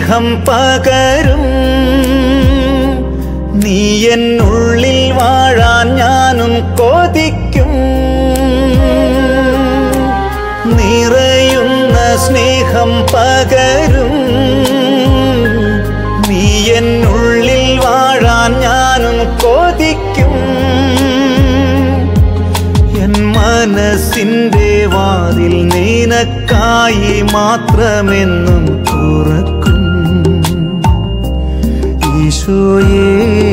സ്നേഹം പകരും നീ എന്നുള്ളിൽ വാഴാൻ ഞാനും കൊതിക്കും നിറയുന്ന സ്നേഹം പകരും നീ എന്നുള്ളിൽ വാഴാൻ ഞാനും കൊതിക്കും എൻ മനസ്സിന്റെ വാതിൽ നിനക്കായി മാത്രമെന്നും തുറക്കും ഈശോയേ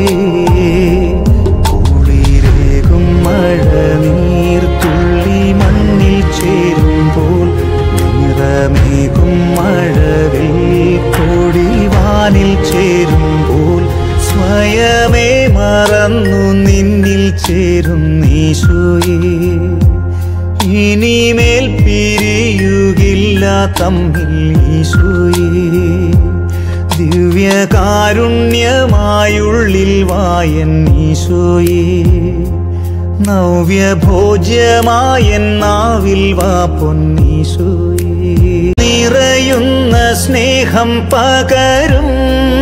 കുളിരേകും മഴ നീർത്തുള്ളി മണ്ണിൽ ചേരുമ്പോൾ നിറമേകും മഴവിൽ കൊടിവാനിൽ ചേരുമ്പോൾ സ്വയമേ മറന്നു നിന്നിൽ ചേരും ഈശോയേ ഇനിമേൽ പിരിയുകില്ല തമ്മിൽ ഈശോയേ ദിവ്യകാരുണ്യമായുള്ളിൽ വായൻ ഈശോയേ നവ്യഭോജ്യമായ നാവിൽ വാ പൊന്നീശോയേ നിറയുന്ന സ്നേഹം പകരും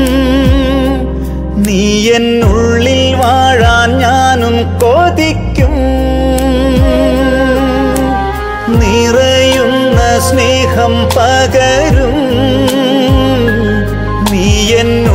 നീ എന്നുള്ളിൽ വാഴാൻ ഞാനും കൊതിക്കും നിറയുന്ന സ്നേഹം പകരും നീ എൻ